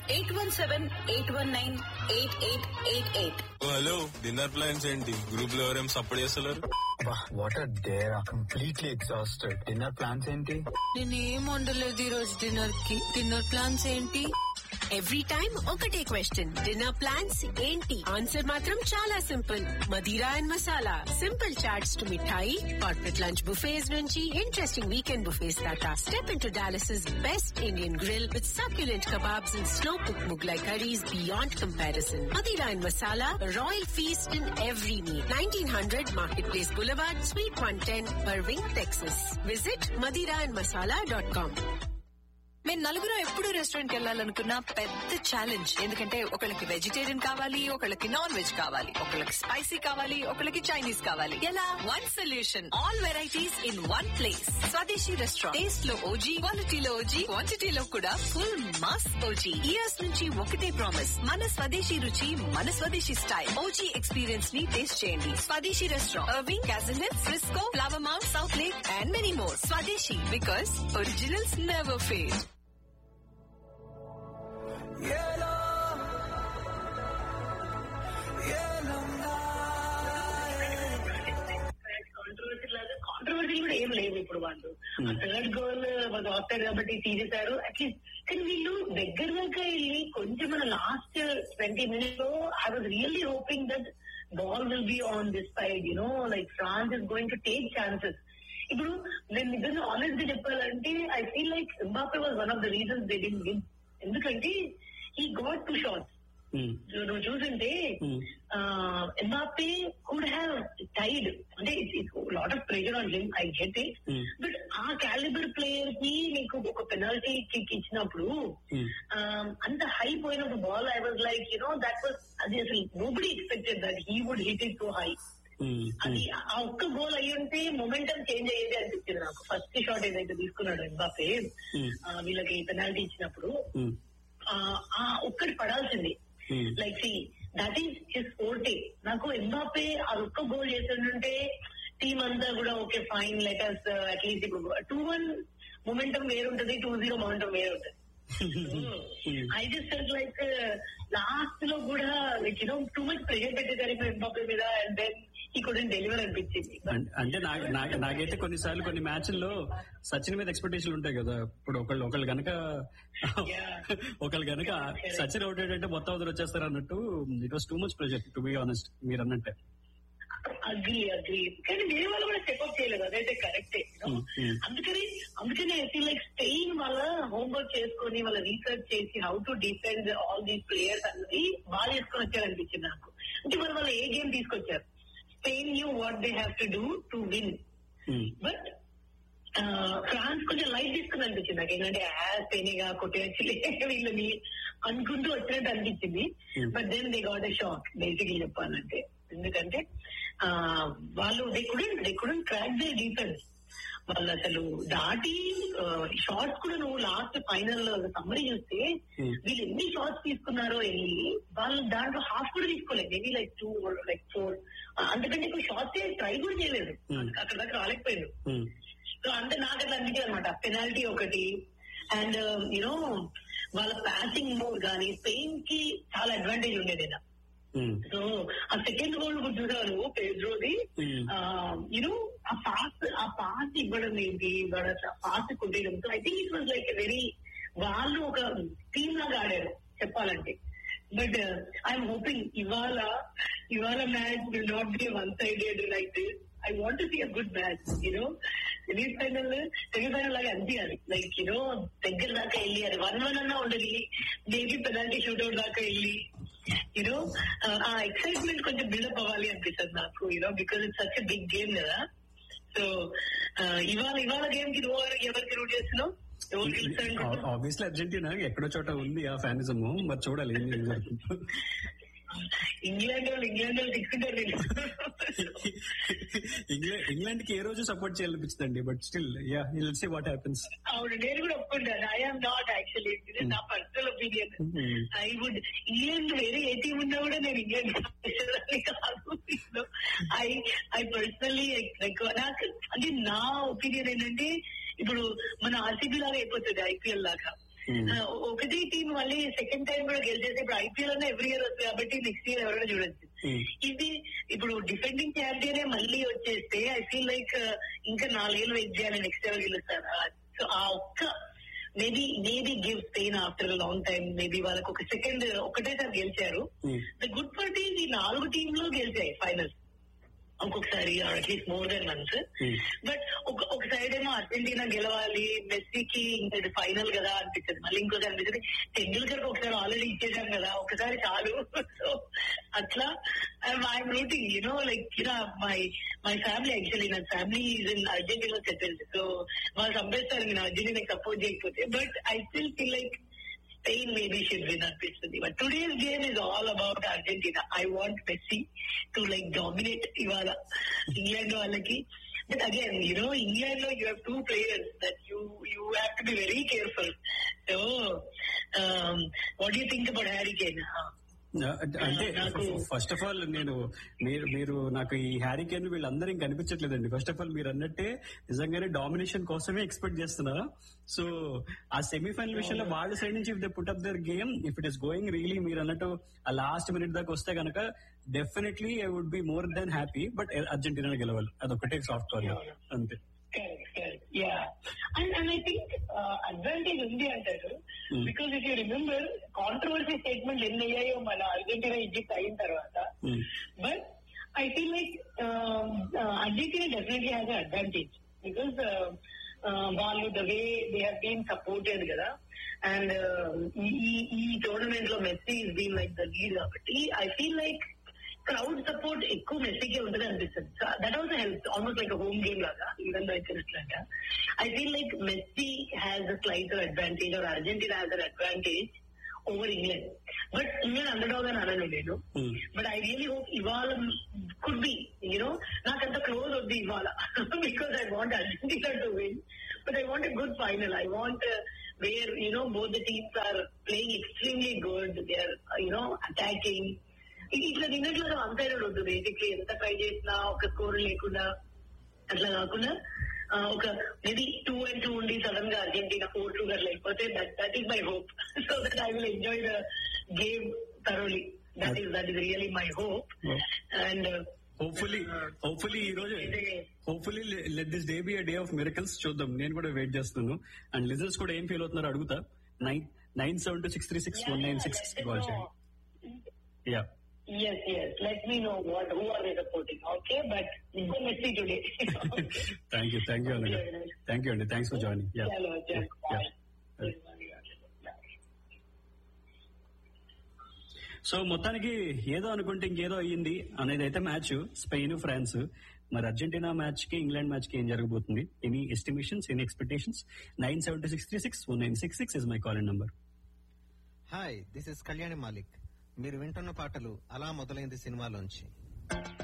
Eight one seven eight one nine eight eight eight eight hello dinner plans ఏంటి group లో ఎవరేం support చేస్తలేరు what are there completely exhausted dinner plans ఏంటి నేనేం వండలేదు ఈ రోజు డిన్నర్ కి డిన్నర్ ప్లాన్స్ ఏంటి ఎవ్రీ టైం ఒకటే క్వశ్చన్ డిన్నర్ ప్లాన్స్ ఏంటి ఆన్సర్ మాత్రం చాలా simple Madira and masala simple chaats to mithai corporate lunch buffets నుంచి ఇంట్రెస్టింగ్ వీకెండ్ బుఫేస్ దాకా step into Dallas best Indian grill with succulent kebabs and slow cooked Mughlai curries beyond comparison. Madira and Masala, a royal feast in every meal. 1900 Marketplace Boulevard, Suite 110, Irving, Texas. Visit madiraandmasala.com. మేము నలుగురు ఎప్పుడు restaurant కి వెళ్ళాలనుకున్న పెద్ద challenge ఎందుకంటే ఒకళ్ళకి vegetarian కావాలి ఒకళ్ళకి non veg కావాలి ఒకళ్ళకి స్పైసీ కావాలి ఒకళ్ళకి చైనీస్ కావాలి ఎలా one solution all varieties in one place Swadeshi restaurant taste లో ఓజీ క్వాలిటీలో ఓజీ క్వాంటిటీలో కూడా ఫుల్ మాస్ ఓజీ ఇయర్స్ నుంచి ఒకటే ప్రామిస్ మన స్వదేశీ రుచి మన స్వదేశీ స్టైల్ ఓజీ ఎక్స్పీరియన్స్ ని టేస్ట్ చేయండి Swadeshi restaurant Irving Castle Hills Frisco Flower Mound Southlake and many more Swadeshi because originals never fail controversy లాగా కాంట్రవర్సీ కూడా ఏం లేవు ఇప్పుడు వాళ్ళు థర్డ్ గోల్ వాళ్ళు వస్తారు కాబట్టి తీసేశారు అట్లీస్ట్ కానీ వీళ్ళు దగ్గర దాకా వెళ్ళి కొంచెం మన లాస్ట్ ట్వంటీ మినిట్స్ లో I was really hoping that ball will be on this side you know like France is going to take chances ఇప్పుడు నేను నిజంగా ఆనెస్ట్ గా చెప్పాలంటే I feel like Mbappe was one of the reasons they did win ఎందుకంటే ఈ got two shots నువ్వు చూసుంటే Mbappe could have tied అంటే lot of pressure on him I get it but ఆ క్యాలిబర్ ప్లేయర్ కి నీకు ఒక పెనాల్టీ కిక్ ఇచ్చినప్పుడు um, అంత హై పోయినప్పుడు ball I was like you know that was అది అసలు nobody expected that he would hit it so high అది ఆ ఒక్క గోల్ అయ్యి ఉంటే మొమెంటం చేంజ్ అయ్యేది అనిపించింది నాకు ఫస్ట్ షాట్ ఏదైతే తీసుకున్నాడు ఎంబాపే ఆ, వీళ్ళకి పెనాల్టీ ఇచ్చినప్పుడు ఆ, ఆ ఒక్కటి పడాల్సింది like see that is his forte నాకు ఎంబాపే ఆ ఒక్క గోల్ చేస్తుంటే టీం అంతా కూడా ఓకే ఫైన్ లెటర్స్ అట్లీస్ట్ ఇప్పుడు టూ వన్ మొమెంటం వేరుంటది టూ జీరో మొమెంటం వేరుంటది I just felt like last లో కూడా like you know too much pressure పెట్టేసరికి ఎంబాపే మీద అండ్ దెన్ ఈ కుడెంట్ డెలివర్ అనిపించింది అం- అంటే నా- నా- నాకైతే కొన్నిసార్లు కొన్ని మ్యాచ్ల్లో సచిన్ మీద ఎక్స్పెక్టేషన్ ఉంటాయి కదా ఇప్పుడు ఒకళ్ళు ఒకళ్ళు గనక ఒకళ్ళు గనక సచిన్ అవుట్ అంటే మొత్తం అందరు వచ్చేస్తారు అన్నట్టు it was too much pressure to be honest మీరు అన్నట్టే అగ్రి అగ్రి కానీ వేరే వాళ్ళు కూడా స్టెప్అప్ చేయలేదు అదైతే కరెక్టే Mm, mm. అందుకని అందుకనే ఐ ఫీల్ లైక్ స్పెయిన్ వాళ్ళ హోంవర్క్ చేసుకొని వాళ్ళ రీసెర్చ్ చేసి how to defend all these players అన్నది బాగా చేసుకొని వచ్చారనిపించింది నాకు అంటే మరి వాళ్ళు ఏ గేమ్ తీసుకొచ్చారు Spain you what they have to do to win but France కొంచెం లైట్ తీసుకుని అనిపించింది నాకు ఏంటంటే ఆ స్పెయిన్గా కొట్టేయచ్చులే వీళ్ళని అనుకుంటూ వచ్చినట్టు అనిపించింది but then they got a shock basically చెప్పాలంటే ఎందుకంటే ఆ, వాళ్ళు they couldn't they couldn't crack the defence వాళ్ళు అసలు దాటి షార్ట్స్ కూడా నువ్వు లాస్ట్ ఫైనల్ సమ్మరీ చూస్తే వీళ్ళు ఎన్ని షార్ట్స్ తీసుకున్నారో వెళ్ళి వాళ్ళు దాంట్లో హాఫ్ కూడా తీసుకోలేదు maybe like two like four అందుకంటే ఇప్పుడు షార్ట్స్ ట్రై కూడా చేయలేదు అక్కడ దాకా రాలేకపోయారు సో అంటే నాకు అట్లా అనిపించింది అనమాట పెనాల్టీ ఒకటి అండ్ యూనో వాళ్ళ ప్యాసింగ్ మూడ్ కానీ స్పెయిన్ కి చాలా అడ్వాంటేజ్ ఉండేది ఇలా సో ఆ సెకండ్ గోల్ కూడా చూసారు పేద్రోది యూనో ఆ పాస్ ఆ పాస్ ఇవ్వడం ఏంటి వాడు అట్లా పాస్ కొట్టేయడం so I think it was like very వాళ్ళు ఒక టీమ్ లాగా ఆడారు చెప్పాలంటే బట్ ఐఎమ్ హోపింగ్ ఇవాళ ఇవాళ match will not be one sided like this I want to see a good match you know semi final semi final లాగా అనిపించాలి like you know దగ్గర దాకా వెళ్ళి అది వన్ వన్ అన్నా ఉండదు మేబీ పెనాల్టీ షూట్అవుట్ దాకా వెళ్ళి యూనో ఆ ఎక్సైట్మెంట్ కొంచెం బిల్డప్ అవ్వాలి అనిపిస్తుంది నాకు you know because it's such big game కదా సో ఇవాళ ఇవాళ గేమ్ కి నువ్వు ఎవరికి రూట్ చేస్తున్నావు ఎవరు గెలుస్తారంటే ఆబ్వియస్లీ అర్జెంటీనా ఎక్కడో చోట ఉంది ఆ ఫ్యానిజం మరి చూడాలి ఏం జరుగుతుందో ఇంగ్లాండ్ వాళ్ళు ఇంగ్లాండ్ వాళ్ళు తీసుకుంటారు నేను ఇంగ్లాండ్ ఇంగ్లాండ్ కి ఏ రోజు సపోర్ట్ చేయాలనిపించిందండి but still yeah will see what happens అవును నేను కూడా ఒప్పుకుంటాను ఐఎమ్ నాట్ యాక్చువల్లీ నా personal opinion I would England వేరే ఏ టీం ఉన్నా కూడా నేను ఇంగ్లాండ్ కాదు ఐ ఐ పర్సనల్లీ నాకు అంటే నా ఒపీనియన్ ఏంటంటే ఇప్పుడు మన ఆర్సీబీ లాగా అయిపోతుంది ఐపీఎల్ లాగా Hmm. ఆ, ఒకటి టీం మళ్ళీ సెకండ్ టైం కూడా గెలిచేసి ఇప్పుడు ఐపీఎల్ అన్న ఎవ్రీ ఇయర్ వస్తుంది కాబట్టి నెక్స్ట్ ఇయర్ ఎవరైనా చూడొచ్చు Hmm. ఇది ఇప్పుడు డిఫెండింగ్ ఛాంపియనే మళ్ళీ వచ్చేస్తే ఐ ఫీల్ లైక్ ఇంకా నాలుగేళ్ళు వెయిట్ చేయాలి నెక్స్ట్ ఎవరు గెలుస్తారా సో ఆ ఒక్క maybe maybe give pain after long time maybe వాళ్ళకి ఒక సెకండ్ ఒకటేసారి గెలిచారు Hmm. The good part is ఈ నాలుగు టీంలు గెలిచాయి ఫైనల్ ఒక్కొక్కసారి at least more than once Hmm. But ఒక ఒక సైడ్ ఏమో అర్జెంటీనా గెలవాలి మెస్సీకి ఇంకా ఫైనల్ కదా అనిపించదు మళ్ళీ ఇంకోసారి అనిపించదు టెండూల్కర్ ఒకసారి ఆల్రెడీ ఇచ్చేసాం కదా ఒకసారి చాలు సో అట్లా I'm rooting you know like you know my my family actually నా family is in Argentina settled so వాళ్ళు సంపేస్తారు నేను అర్జెంటీనా సపోర్ట్ చేయకపోతే but I still feel like Spain maybe should win అనిపిస్తుంది but today's game is all about Argentina I want Messi to like dominate ఇవాళ England వాళ్ళకి but again you know England లో you have two players that you you have to be very careful so what you think about Harry Kane అంటే- అంటే నాకు- first of all నేను మీరు మీరు నాకు ఈ హ్యారీ కేన్ వీళ్ళందరూ ఇంకా కనిపించట్లేదండి ఫస్ట్ ఆఫ్ ఆల్ మీరు అన్నట్టే నిజంగానే డామినేషన్ కోసమే ఎక్స్పెక్ట్ చేస్తున్నా సో ఆ సెమీఫైనల్ విషయంలో వాళ్ళ సైడ్ నుంచి if they put up their game if it is going really మీరు అన్నట్టు ఆ లాస్ట్ మినిట్ దాకా వస్తే కనుక definitely I would be more than happy but Argentina గెలవాలి అదొకటే సాఫ్ట్ కాల్ అంతే Correct, correct. Yeah. And, and I think uh, advantage ఉంది అంటారు Hmm. Because if you remember controversy statement ఎన్ని అయ్యాయో మన అర్జెంటీనా ఈజిప్ట్ అయిన తర్వాత Hmm. But I feel like Argentina definitely has advantage because వాళ్ళు the way they have been supported కదా and ఈ ఈ టోర్నమెంట్ లో Messi is been like the lead కాబట్టి I feel like crowd support ఎక్కువ మెస్సీకే ఉంటుంది అనిపిస్తుంది that also help almost like home game లాగా ఈవెన్ దో ఇచ్చినట్లంట I feel like messy has a slight advantage or Argentina has an advantage over England but England underdog అని అనను నేను Hmm. But I really hope ఇవాళ could be you know నాకు అంత close వద్దు ఇవాళ because I want Argentina to win but I want a good final I want where you know both the teams are playing extremely good they are you know attacking ఇది ఇట్లా నిన్నట్లుగా one sided వద్దు basically ఎంత try చేసినా ఒక score లేకుండా అట్లా కాకుండా ఆ, ఒక మేబీ టూ అండ్ టూ ఉండి సడన్ గా అర్జెంటీనా ఫోర్ టూ గట్ల లేకపోతే that that is my hope so that I will enjoy the game thoroughly that is that is really my hope and hopefully hopefully ఈ రోజు hopefully let this day be a day of miracles చూద్దాం నేను కూడా wait చేస్తున్నాను and listeners కూడా ఏం feel అవుతున్నారో అడుగుతా nine nine seven two six three six one nine six call చేయండి yeah Yes, yes. Let me know what who are they supporting. Okay, but go Messi today. okay. Thank you thank you అన్నగా thank you అండి thanks for joining yeah Chalo, chalo. Bye. So మొత్తానికి ఏదో అనుకుంటే ఇంకేదో అయ్యింది అనేది అయితే match Spain France మరి అర్జెంటీనా మ్యాచ్ కి ఇంగ్లాండ్ మ్యాచ్ కి ఏం జరగబోతుంది any estimations any expectations nine seven two six three six one nine six six is my call number hi this is Kalyani Malik మీరు వింటున్న పాటలు అలా మొదలైంది సినిమాలోంచి